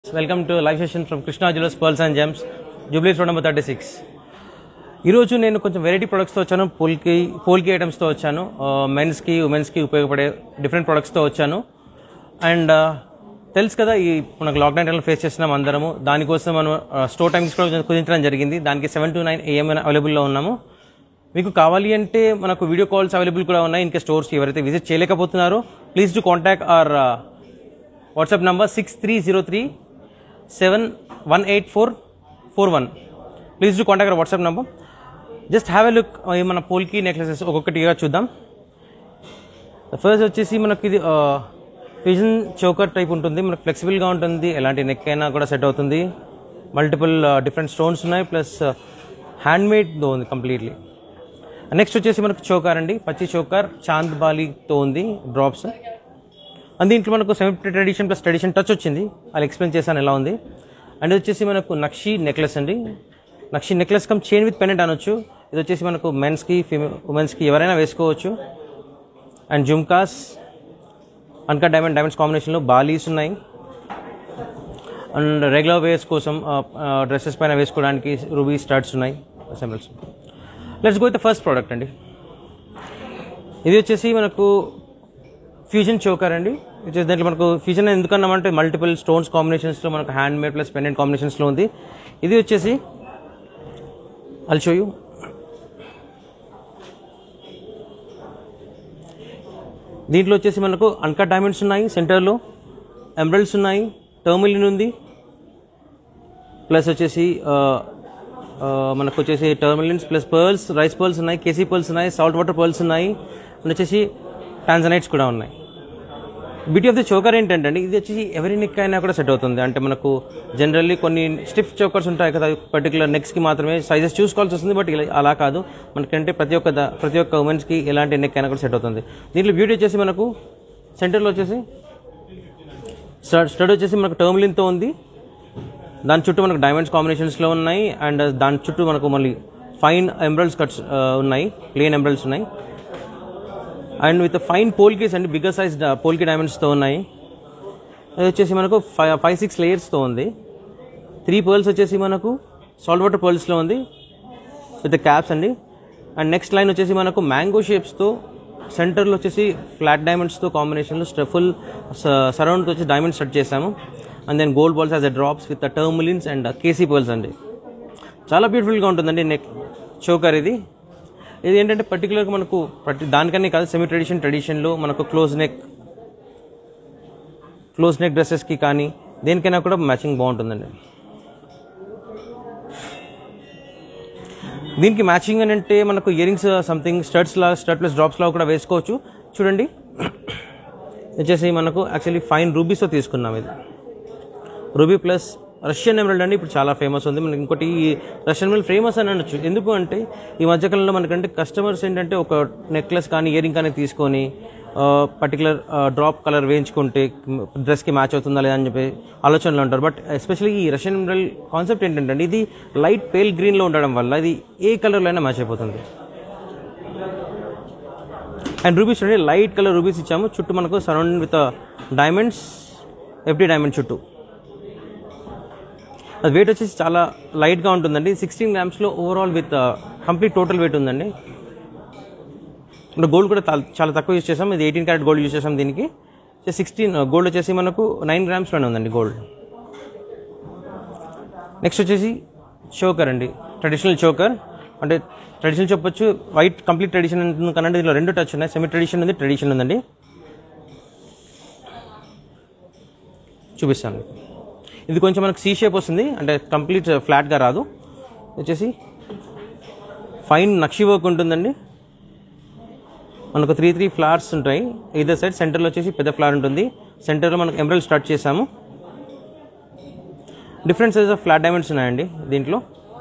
Welcome to live session from Krishna jewellers pearls and gems Jubilees road number thirty six ఈరోజు నేను కొంచెం variety ప్రొడక్ట్స్తో వచ్చాను పోల్కి పోల్కి ఐటమ్స్తో వచ్చాను మెన్స్కి ఉమెన్స్కి ఉపయోగపడే డిఫరెంట్ ప్రొడక్ట్స్తో వచ్చాను అండ్ తెలుసు కదా ఈ మనకు లాక్డౌన్ టైంలో ఫేస్ చేస్తున్నాం అందరము దానికోసం మనం స్టోర్ టైమ్స్ కూడా కుదించడం జరిగింది దానికి సెవెన్ టు నైన్ ఏఎం అవైలబుల్లో ఉన్నాము మీకు కావాలి అంటే మనకు వీడియో కాల్స్ అవైలబుల్ కూడా ఉన్నాయి ఇంకా స్టోర్స్కి ఎవరైతే విజిట్ చేయలేకపోతున్నారో please to contact or WhatsApp number six three zero three seven one eight four four one please to contact WhatsApp number just have a look మన పోల్కి నెక్లెసెస్ ఒక్కొక్కటిగా చూద్దాం ఫస్ట్ వచ్చేసి మనకి ఇది ఫిజన్ చోకర్ టైప్ ఉంటుంది మనకు ఫ్లెక్సిబుల్గా ఉంటుంది ఎలాంటి నెక్ అయినా కూడా సెట్ అవుతుంది మల్టిపుల్ డిఫరెంట్ స్టోన్స్ ఉన్నాయి ప్లస్ హ్యాండ్ మేడ్తో ఉంది కంప్లీట్లీ నెక్స్ట్ వచ్చేసి మనకు చోకార్ అండి పచ్చి చోకార్ చాంద్ బాలీతో ఉంది డ్రాప్స్ అండ్ దీంట్లో మనకు semi tradition plus tradition touch వచ్చింది అది ఎక్స్ప్లెయిన్ చేశాను ఎలా ఉంది అండ్ ఇది వచ్చేసి మనకు నక్షి నెక్లెస్ అండి nakshi necklace come chain with pendant అనొచ్చు ఇది వచ్చేసి మనకు మెన్స్కి ఫిమే ఉమెన్స్కి ఎవరైనా వేసుకోవచ్చు and jhumkas uncut diamond diamonds కాంబినేషన్లో బాలీస్ ఉన్నాయి అండ్ రెగ్యులర్ వేర్స్ కోసం డ్రెస్సెస్ పైన వేసుకోవడానికి రూబీ స్టార్ట్స్ ఉన్నాయి ensembles let's go the first product అండి ఇది వచ్చేసి మనకు ఫ్యూజన్ చోకర్ అండి వచ్చేసి దాంట్లో మనకు ఫ్యూజన్ ఎందుకన్నామంటే మల్టిపుల్ స్టోన్స్ కాంబినేషన్స్లో మనకు హ్యాండ్ మేడ్ ప్లస్ పెండెంట్ కాంబినేషన్స్లో ఉంది ఇది వచ్చేసి అల్ షో యూ దీంట్లో వచ్చేసి మనకు అన్కట్ డైమండ్స్ ఉన్నాయి సెంటర్లో ఎంబ్రాయిడ్స్ ఉన్నాయి టర్మిలిన్ ఉంది ప్లస్ వచ్చేసి ఆ, ఆ, మనకు వచ్చేసి tourmalines plus pearls rice pearls ఉన్నాయి కేసీ పర్ల్స్ ఉన్నాయి సాల్ట్ వాటర్ పర్ల్స్ ఉన్నాయి అండ్ వచ్చేసి టాన్జనైట్స్ కూడా ఉన్నాయి బ్యూటీ ఆఫ్ ది చోకర్ ఏంటంటే ఇది వచ్చేసి ఎవరి నెక్ అయినా కూడా సెట్ అవుతుంది అంటే మనకు జనరల్లీ కొన్ని స్టిఫ్ చోకర్స్ ఉంటాయి కదా పర్టికులర్ నెక్స్కి మాత్రమే సైజెస్ చూసుకోవాల్సి వస్తుంది బట్ ఇలా అలా కాదు మనకంటే ప్రతి ఒక్క ద- ప్రతి ఒక్క ఉమెన్స్కి ఎలాంటి నెక్ అయినా కూడా సెట్ అవుతుంది దీంట్లో బ్యూటీ వచ్చేసి మనకు సెంటర్లో వచ్చేసి స్టడ్ స్టడ్ వచ్చేసి మనకు టర్మ్లిన్తో ఉంది దాని చుట్టూ మనకు డైమండ్స్ కాంబినేషన్స్లో ఉన్నాయి అండ్ దాని చుట్టూ మనకు మళ్ళీ ఫైన్ ఎంబ్రాయిడ్స్ కట్స్ ఉన్నాయి ప్లేన్ ఎంబ్రాయిడ్స్ ఉన్నాయి అండ్ విత్ ఫైన్ పోల్కీస్ అండి బిగ్గర్ సైజ్ పోల్కీ డైమండ్స్తో ఉన్నాయి అది వచ్చేసి మనకు ఫైవ్ ఫైవ్ సిక్స్ లేయర్స్తో ఉంది త్రీ పర్ల్స్ వచ్చేసి మనకు సాల్ట్ వాటర్ పర్ల్స్లో ఉంది విత్ క్యాప్స్ అండి అండ్ నెక్స్ట్ లైన్ వచ్చేసి మనకు మ్యాంగో షేప్స్తో సెంటర్లో వచ్చేసి ఫ్లాట్ డైమండ్స్తో కాంబినేషన్లో స్టెఫుల్ సరౌండ్తో వచ్చి డైమండ్స్ సెట్ చేసాము and then gold balls as a drops with tourmalines and కేసీ పర్ల్స్ అండి చాలా బ్యూటిఫుల్గా ఉంటుందండి నెక్ చోకర్ ఇది ఇది ఏంటంటే పర్టికులర్గా మనకు ప్రతి దానికనే కాదు సెమీ ట్రెడిషన్ ట్రెడిషన్లో మనకు క్లోజ్ నెక్ క్లోజ్ నెక్ డ్రెస్సెస్కి కానీ దేనికైనా కూడా మ్యాచింగ్ బాగుంటుందండి దీనికి మ్యాచింగ్ అని అంటే మనకు ఇయరింగ్స్ సంథింగ్ స్టడ్స్ లా స్టడ్ ప్లస్ డ్రాప్స్ లా కూడా వేసుకోవచ్చు చూడండి వచ్చేసి మనకు యాక్చువల్లీ ఫైన్ రూబీస్తో తీసుకున్నాం ఇది రూబీ ప్లస్ రష్యన్ ఎమరల్డ్ అండి ఇప్పుడు చాలా ఫేమస్ ఉంది మనకి ఇంకోటి ఈ రష్యన్ ఎమరల్డ్ ఫేమస్ అని అనొచ్చు ఎందుకు అంటే ఈ మధ్యకాలంలో మనకంటే కస్టమర్స్ ఏంటంటే ఒక నెక్లెస్ కానీ ఇయరింగ్ కానీ తీసుకొని పర్టికులర్ డ్రాప్ కలర్ వేయించుకుంటే డ్రెస్కి మ్యాచ్ అవుతుందా లేదా అని చెప్పి ఆలోచనలో ఉంటారు బట్ ఎస్పెషల్లీ ఈ రష్యన్ ఎమరల్డ్ కాన్సెప్ట్ ఏంటంటే అండి ఇది లైట్ పేల్ గ్రీన్లో ఉండడం వల్ల ఇది ఏ కలర్లో అయినా మ్యాచ్ అయిపోతుంది అండ్ రూబీస్ చూడండి లైట్ కలర్ రూబీస్ ఇచ్చాము చుట్టూ మనకు surrounding with diamonds FD diamond చుట్టూ అది వెయిట్ వచ్చేసి చాలా లైట్గా ఉంటుందండి సిక్స్టీన్ గ్రామ్స్లో overall with complete total weight ఉందండి ఇప్పుడు గోల్డ్ కూడా చాలా- చాలా తక్కువ యూస్ చేసాం ఇది ఎయిటీన్ క్యారెట్ గోల్డ్ యూస్ చేసాం దీనికి సిక్స్టీన్ గోల్డ్ వచ్చేసి మనకు నైన్ గ్రామ్స్లోనే ఉందండి గోల్డ్ నెక్స్ట్ వచ్చేసి చోకర్ అండి ట్రెడిషనల్ చోకర్ అంటే ట్రెడిషనల్ చెప్పొచ్చు వైట్ కంప్లీట్ ట్రెడిషన్ కనండి దీనిలో రెండు టచ్ ఉన్నాయి సెమీ ట్రెడిషన్ ఉంది ట్రెడిషన్ ఉందండి చూపిస్తాను ఇది కొంచెం మనకు సీ షేప్ వస్తుంది అంటే కంప్లీట్ ఫ్లాట్గా రాదు వచ్చేసి ఫైన్ నక్షి వర్క్ ఉంటుందండి మనకు త్రీ త్రీ ఫ్లవర్స్ ఉంటాయి ఇదర్ సైడ్ సెంటర్లో వచ్చేసి పెద్ద ఫ్లవర్ ఉంటుంది సెంటర్లో మనకు ఎమరల్ స్టార్ట్ చేసాము different size of flat diamonds ఉన్నాయండి దీంట్లో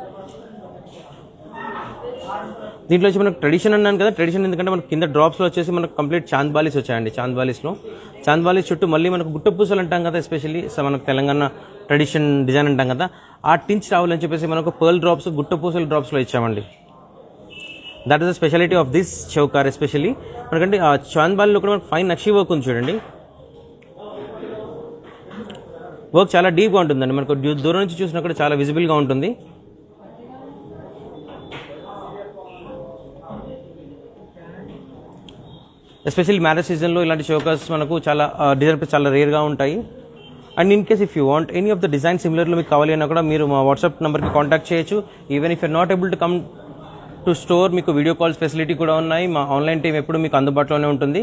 దీంట్లో వచ్చి మనకు ట్రెడిషన్ అన్నాను కదా ట్రెడిషన్ ఎందుకంటే మనకు కింద డ్రాప్స్లో వచ్చేసి మనకు కంప్లీట్ చాంద్ బాలీస్ వచ్చాయండి చాంద్ బాలీస్లో చాంద్ బాలీస్ చుట్టూ మళ్ళీ మనకు గుట్ట పూసలు అంటాం కదా ఎస్పెషల్లీ మనకు తెలంగాణ ట్రెడిషన్ డిజైన్ అంటాం కదా ఆ టించ్ రావాలని చెప్పేసి మనకు పర్ల్ డ్రాప్స్ గుట్ట పూసల డ్రాప్స్లో ఇచ్చామండి that is the speciality of this choker especially మనకంటే ఆ చాంద్ బాలీలో కూడా మనకు ఫైన్ నక్షి వర్క్ ఉంది చూడండి వర్క్ చాలా డీప్గా ఉంటుందండి మనకు దూ- దూరం నుంచి చూసినా కూడా చాలా విజిబుల్గా ఉంటుంది ఎస్పెషల్లీ మ్యారేజ్ సీజన్లో ఇలాంటి షోకాస్ మనకు చాలా డిజైన్ చాలా రేర్గా ఉంటాయి and in case if you want any of the design సిమిలర్లో మీకు కావాలి అన్నా కూడా మీరు మా వాట్సాప్ నెంబర్కి కాంటాక్ట్ చేయొచ్చు even if you're not able to come to store మీకు వీడియో కాల్స్ ఫెసిలిటీ కూడా ఉన్నాయి మా ఆన్లైన్ టీం ఎప్పుడు మీకు అందుబాటులోనే ఉంటుంది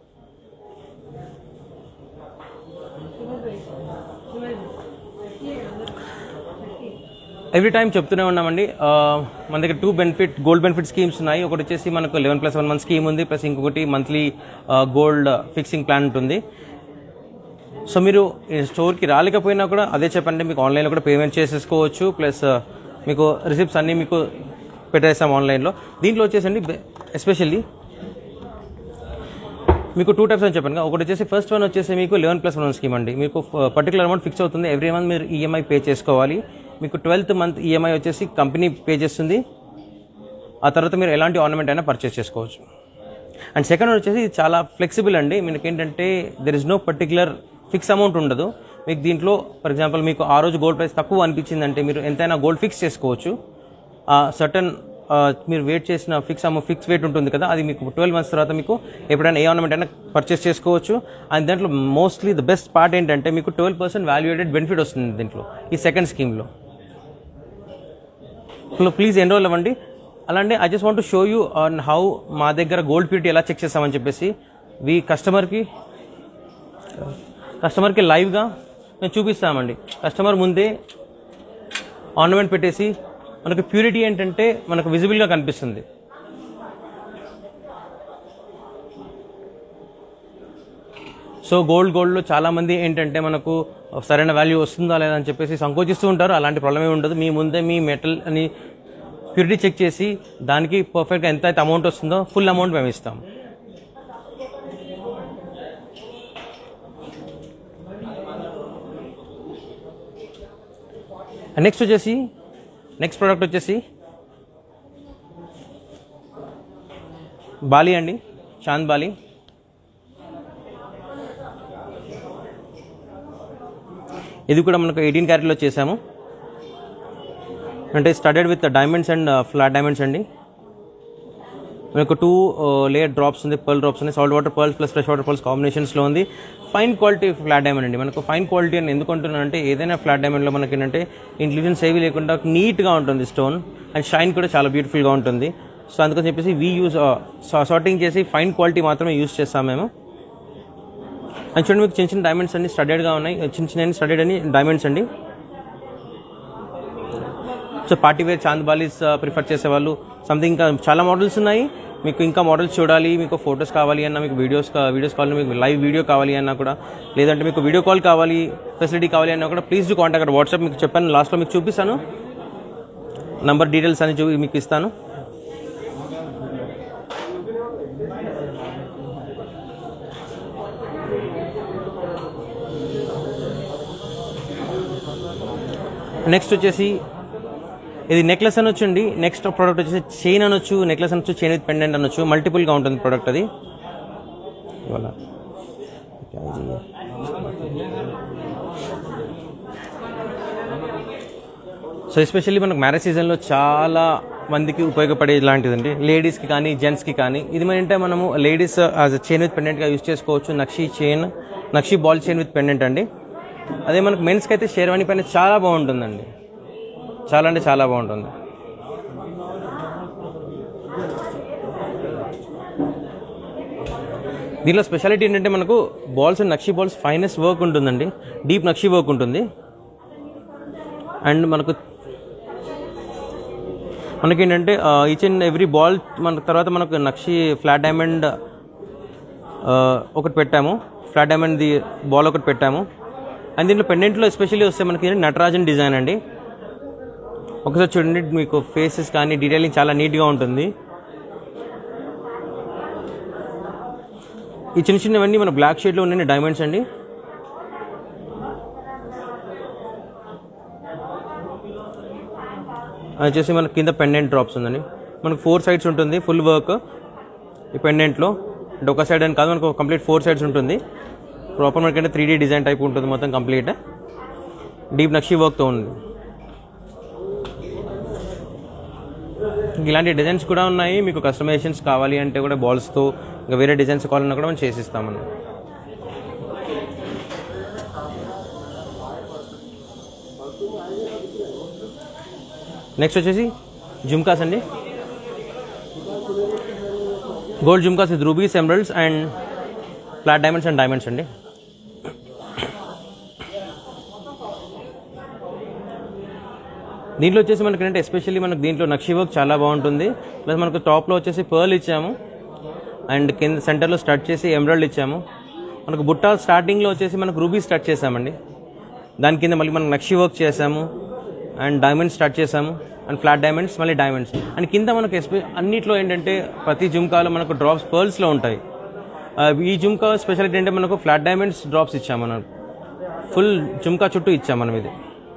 ఎవ్రీ టైం చెప్తూనే ఉన్నామండి ఆ, మన దగ్గర two benefit gold benefit schemes ఉన్నాయి ఒకటి వచ్చేసి మనకు eleven plus one month scheme ఉంది ప్లస్ ఇంకొకటి మంత్లీ గోల్డ్ ఫిక్సింగ్ ప్లాన్ ఉంటుంది సో మీరు ఈ స్టోర్కి రాలేకపోయినా కూడా అదే చెప్పండి మీకు ఆన్లైన్లో కూడా పేమెంట్ చేసేసుకోవచ్చు ప్లస్ మీకు రిసిప్ట్స్ అన్నీ మీకు పెట్టేస్తాం ఆన్లైన్లో దీంట్లో వచ్చేసండి ఎస్పెషల్లీ మీకు టూ టైప్స్ అని చెప్పాను కదా. ఒకటి వచ్చేసి ఫస్ట్ వన్ వచ్చేసి మీకు లెవెన్ ప్లస్ వన్ స్కీమ్ అండి మీకు పర్టికులర్ అమౌంట్ ఫిక్స్ అవుతుంది ఎవ్రీ మంత్ మీరు ఈఎంఐ పే చేసుకోవాలి మీకు ట్వెల్త్ మంత్ ఈఎంఐ వచ్చేసి కంపెనీ పే చేస్తుంది ఆ తర్వాత మీరు ఎలాంటి ఆర్నమెంట్ అయినా పర్చేస్ చేసుకోవచ్చు అండ్ సెకండ్ వన్ వచ్చేసి ఇది చాలా ఫ్లెక్సిబుల్ అండి మీకు ఏంటంటే there is no particular fix amount ఉండదు మీకు దీంట్లో ఫర్ ఎగ్జాంపుల్ మీకు ఆ రోజు గోల్డ్ ప్రైస్ తక్కువ అనిపించిందంటే మీరు ఎంతైనా గోల్డ్ ఫిక్స్ చేసుకోవచ్చు ఆ సర్టన్ మీరు వెయిట్ చేసిన ఫిక్స్ అమౌంట్ ఫిక్స్ వెయిట్ ఉంటుంది కదా అది మీకు ట్వెల్వ్ మంత్స్ తర్వాత మీకు ఎప్పుడైనా ఏ ఆర్నమెంట్ అయినా పర్చేస్ చేసుకోవచ్చు అండ్ దాంట్లో మోస్ట్లీ ద బెస్ట్ పార్ట్ ఏంటంటే మీకు ట్వెల్వ్ పర్సెంట్ వాల్యుయేటెడ్ బెనిఫిట్ వస్తుంది దీంట్లో ఈ సెకండ్ స్కీమ్లో సో ప్లీజ్ ఎన్రోల్ అవ్వండి అలాంటి I just want to show you on how మా దగ్గర గోల్డ్ ప్యూరిటీ ఎలా చెక్ చేస్తామని చెప్పేసి వి కస్టమర్కి కస్టమర్కి లైవ్గా మేము చూపిస్తామండి కస్టమర్ ముందే ఆర్నమెంట్ పెట్టేసి మనకు ప్యూరిటీ ఏంటంటే మనకు విజిబుల్గా కనిపిస్తుంది సో గోల్డ్ గోల్డ్లో చాలా మంది ఏంటంటే మనకు సరైన వాల్యూ వస్తుందా లేదా అని చెప్పేసి సంకోచిస్తూ ఉంటారు అలాంటి ప్రాబ్లమ్ ఏమి ఉండదు మీ ముందే మీ మెటల్ అని ప్యూరిటీ చెక్ చేసి దానికి పర్ఫెక్ట్గా ఎంత అయితే అమౌంట్ వస్తుందో ఫుల్ అమౌంట్ మేము ఇస్తాం నెక్స్ట్ వచ్చేసి నెక్స్ట్ ప్రోడక్ట్ వచ్చేసి బాలి అండి చాంద్ బాలి ఇది కూడా మనకు ఎయిటీన్ క్యారెట్లో చేసాము అంటే studded with diamonds and flat diamonds అండి మనకు టూ లేయర్ డ్రాప్స్ ఉంది పర్ల్ డ్రాప్స్ ఉంది salt water pearls plus fresh water pearls కాంబినేషన్స్లో ఉంది ఫైన్ క్వాలిటీ ఫ్లాట్ డైమండ్ అండి మనకు ఫైన్ క్వాలిటీ అని ఎందుకు అంటున్నానంటే ఏదైనా ఫ్లాట్ డైమండ్లో మనకి ఏంటంటే ఇంక్లూజన్స్ ఏవి లేకుండా నీట్గా ఉంటుంది స్టోన్ అండ్ షైన్ కూడా చాలా బ్యూటిఫుల్గా ఉంటుంది సో అందుకని చెప్పేసి వీ యూజ్ సార్టింగ్ చేసి ఫైన్ క్వాలిటీ మాత్రమే యూజ్ చేస్తాం మేము అండ్ చూడండి మీకు చిన్న చిన్న డైమండ్స్ అన్ని స్టడెడ్గా ఉన్నాయి చిన్న చిన్న స్టడెడ్ అని డైమండ్స్ అండి so party wear chandbalis prefer చేసేవాళ్ళు సంథింగ్ ఇంకా చాలా మోడల్స్ ఉన్నాయి మీకు ఇంకా మోడల్స్ చూడాలి మీకు ఫొటోస్ కావాలి అన్నా మీకు వీడియోస్ వీడియోస్ కావాలి మీకు లైవ్ వీడియో కావాలి అన్నా కూడా లేదంటే మీకు వీడియో కాల్ కావాలి ఫెసిలిటీ కావాలి అన్నా కూడా ప్లీజ్ డూ కాంటాక్ట్ వాట్సాప్ మీకు చెప్పాను లాస్ట్లో మీకు చూపిస్తాను నంబర్ డీటెయిల్స్ అని చూ మీకు ఇస్తాను నెక్స్ట్ వచ్చేసి ఇది నెక్లెస్ అనొచ్చు అండి నెక్స్ట్ ప్రోడక్ట్ వచ్చేసి చైన్ అనొచ్చు నెక్లెస్ అనొచ్చు చైన్ విత్ పెండెంట్ అనొచ్చు మల్టిపుల్గా ఉంటుంది ప్రోడక్ట్ అది ఇవాళ సో ఎస్పెషల్లీ మనకు మ్యారేజ్ సీజన్లో చాలా మందికి ఉపయోగపడే ఇలాంటిదండి లేడీస్కి కానీ జెంట్స్కి కానీ ఇది ఏంటంటే మనము లేడీస్ యాజ్ చైన్ విత్ పెండెంట్గా యూస్ చేసుకోవచ్చు nakshi chain nakshi ball chain with pendant అండి అదే మనకు మెన్స్కి అయితే షేర్వాణి పైన చాలా బాగుంటుందండి చాలా అంటే చాలా బాగుంటుంది దీనిలో స్పెషాలిటీ ఏంటంటే మనకు balls and nakshi balls finest work ఉంటుందండి డీప్ నక్షి వర్క్ ఉంటుంది అండ్ మనకు మనకేంటంటే ఈచ్ అండ్ ఎవ్రీ బాల్ మన తర్వాత మనకు నక్షి ఫ్లాట్ డైమండ్ ఒకటి పెట్టాము ఫ్లాట్ డైమండ్ ది బాల్ ఒకటి పెట్టాము అండ్ దీంట్లో పెండెంట్లో ఎస్పెషల్లీ వస్తే మనకి నటరాజన్ డిజైన్ అండి ఒకసారి చూడండి మీకు ఫేసెస్ కానీ డీటెయిలింగ్ చాలా నీట్గా ఉంటుంది ఈ చిన్న చిన్నవన్నీ మన బ్లాక్ షేడ్లో ఉన్న డైమండ్స్ అండి అది వచ్చేసి మనకి కింద పెండెంట్ డ్రాప్స్ ఉందండి మనకు ఫోర్ సైడ్స్ ఉంటుంది ఫుల్ వర్క్ ఈ పెండెంట్లో అంటే ఒక సైడ్ అని కాదు మనకు కంప్లీట్ ఫోర్ సైడ్స్ ఉంటుంది ప్రాపర్ మనకంటే త్రీ డీ డిజైన్ టైప్ ఉంటుంది మొత్తం కంప్లీట్ డీప్ నక్షి వర్క్తో ఉంది ఇలాంటి డిజైన్స్ కూడా ఉన్నాయి మీకు కస్టమైజేషన్స్ కావాలి అంటే కూడా బాల్స్తో ఇంకా వేరే డిజైన్స్ కావాలన్నా కూడా మనం చేసిస్తాం మనం నెక్స్ట్ వచ్చేసి జుమ్కాస్ అండి gold jhumkas with rubies emeralds and flat diamonds and diamonds అండి దీంట్లో వచ్చేసి మనకి ఏంటంటే ఎస్పెషల్లీ మనకు దీంట్లో నక్షి వర్క్ చాలా బాగుంటుంది ప్లస్ మనకు టాప్లో వచ్చేసి పర్ల్ ఇచ్చాము అండ్ కింద సెంటర్లో స్టార్ట్ చేసి ఎమరాల్డ్ ఇచ్చాము మనకు బుట్ట స్టార్టింగ్లో వచ్చేసి మనకు రూబీ స్టార్ట్ చేసామండి దాని కింద మళ్ళీ మనం నక్షి వర్క్ చేసాము అండ్ డైమండ్స్ స్టార్ట్ చేసాము అండ్ ఫ్లాట్ డైమండ్స్ మళ్ళీ డైమండ్స్ అండ్ కింద మనకు ఎస్పె అన్నిట్లో ఏంటంటే ప్రతి జుమ్కాలో మనకు డ్రాప్స్ పర్ల్స్లో ఉంటాయి ఆ, ఈ జుమ్కా స్పెషాలిటీ అంటే మనకు ఫ్లాట్ డైమండ్స్ డ్రాప్స్ ఇచ్చాము మనం ఫుల్ జుమ్కా చుట్టూ ఇచ్చాము మనం ఇది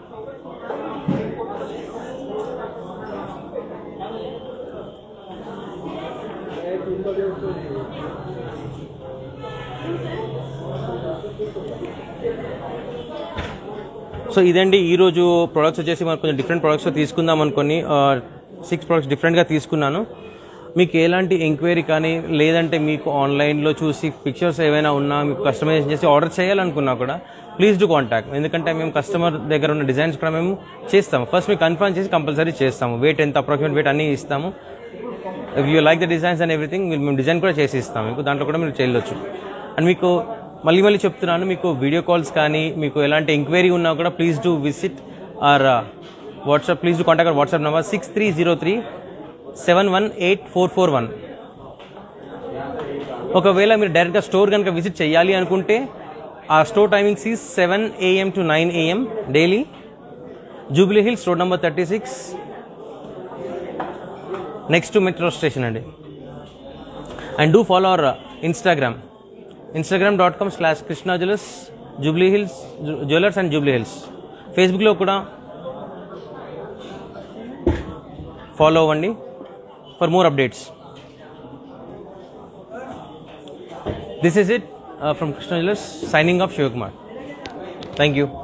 సో ఇదండి ఈరోజు ప్రొడక్ట్స్ వచ్చేసి మనకు కొంచెం డిఫరెంట్ ప్రొడక్ట్స్ తీసుకుందాం అనుకొని సిక్స్ ప్రొడక్ట్స్ డిఫరెంట్గా తీసుకున్నాను మీకు ఎలాంటి ఎంక్వైరీ కానీ లేదంటే మీకు ఆన్లైన్లో చూసి పిక్చర్స్ ఏవైనా ఉన్నా మీకు కస్టమైజేషన్ చేసి ఆర్డర్ చేయాలనుకున్నా కూడా ప్లీజ్ డూ కాంటాక్ట్ ఎందుకంటే మేము కస్టమర్ దగ్గర ఉన్న డిజైన్స్ కూడా మేము చేస్తాము ఫస్ట్ మీకు కన్ఫర్మ్ చేసి కంపల్సరీ చేస్తాము వెయిట్ ఎంత అప్రాక్సిమేట్ వెయిట్ అన్నీ ఇస్తాము if you like the designs and everything మేము డిజైన్ కూడా చేసి ఇస్తాం మీకు దాంట్లో కూడా మీరు చేయొచ్చు అండ్ మీకు మళ్ళీ మళ్ళీ చెప్తున్నాను మీకు వీడియో కాల్స్ కానీ మీకు ఎలాంటి ఎంక్వైరీ ఉన్నా కూడా please do visit or WhatsApp please do contact WhatsApp number six three zero three seven one eight four four one ఒకవేళ మీరు డైరెక్ట్గా స్టోర్ కనుక విజిట్ చేయాలి అనుకుంటే ఆ స్టోర్ టైమింగ్స్ ఈ seven AM to nine AM daily Jubilee Hills road number thirty six next metro station అండి and do follow our Instagram Instagram dot com slash Krishna Jewellers Jubilee Hills Jewellers and Jubilee Hills ఫేస్బుక్లో కూడా ఫాలో అవ్వండి for more updates this is it from Krishna Jewellers signing off Shivakumar thank you